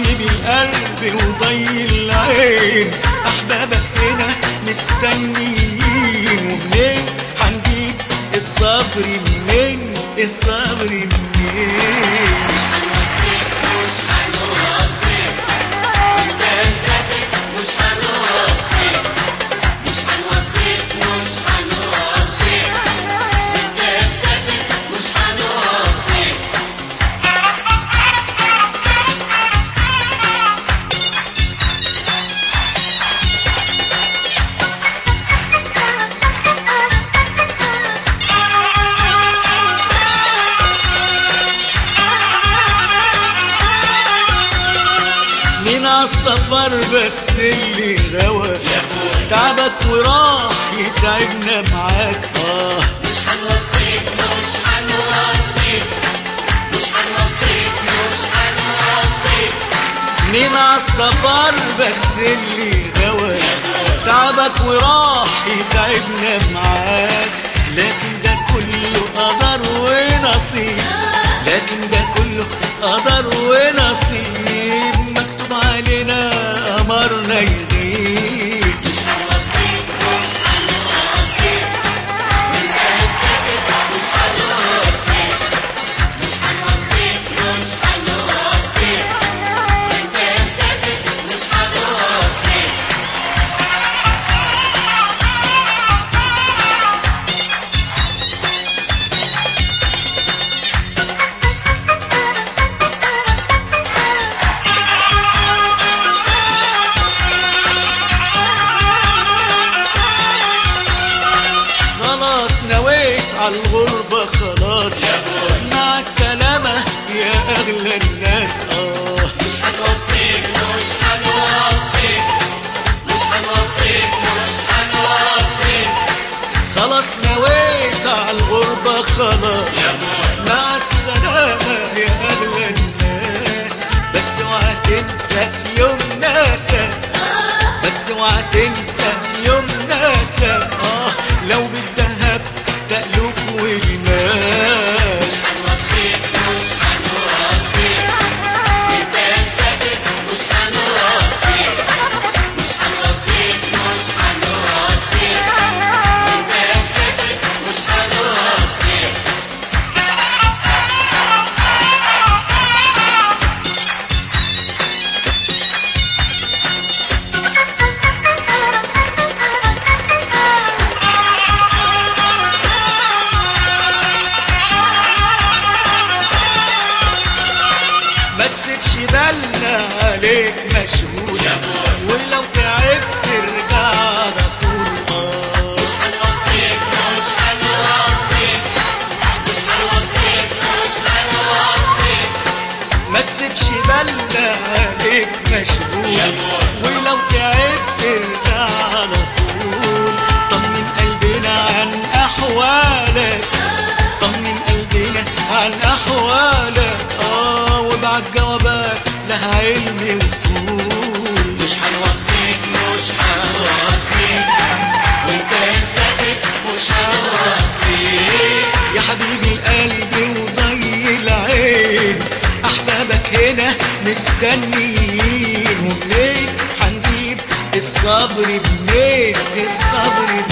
حبيبي القلب وضي العين احبابك هنا مستنيين ومنين هنجيب الصبر منين الصبر منين هنوصيك مش هنوصيك انت مسافر مش هنوصيك مش هنوصيك مش هنوصيك انت مسافر مش هنوصيك مين عالسفر بس اللي غوى تعبك وراح يتعبنا معاك اه مش هنوصيك مش هنوصيك مش هنوصيك مش هنوصيك مين عالسفر بس اللي غوى تعبك وراح يتعبنا معاك لكن ده كله قدر ونصيب لكن ده كله قدر ونصيب مكتوب علينا أمرنا يغيب مش هنوصيك مش هنوصيك انت مسافر مش هنوصيك مش هنوصيك مش هنوصيك انت مسافر مش هنوصيك خلاص نويت عالغربة خلاص مع السلامة يا أغلى الناس آه مش هنوصيك مش هنوصيك مش هنوصيك مش هنوصيك خلاص نويت عالغربة خلاص مع السلامة يا أغلى الناس بس اوعى تنسى في يوم ناسك بس اوعى تنسى في يوم ناسك آه لو بالذهب تقلب والماس مش هنوصيك مش هنوصيك انت مسافر مش هنوصيك مش هنوصيك مش هنوصيك انت مسافر مش هنوصيك ما تسيبش بالنا عليك مشغول ولو تعبت ترجع على طول آه. مش هنوصيك مش هنوصيك مش هنوصيك مش هنوصيك ما تسيبش بالنا عليك مشغول ولو تعبت ترجع على طول طمن قلبنا عن احوالك طمن قلبنا عن احوالك اه وابعت جوابات لها علم وصول مش هنوصيك مش هنوصيك وانت مسافر مش هنوصيك يا حبيبي القلب وضي العين احبابك هنا مستنيين ومنين هنجيب الصبر منين الصبر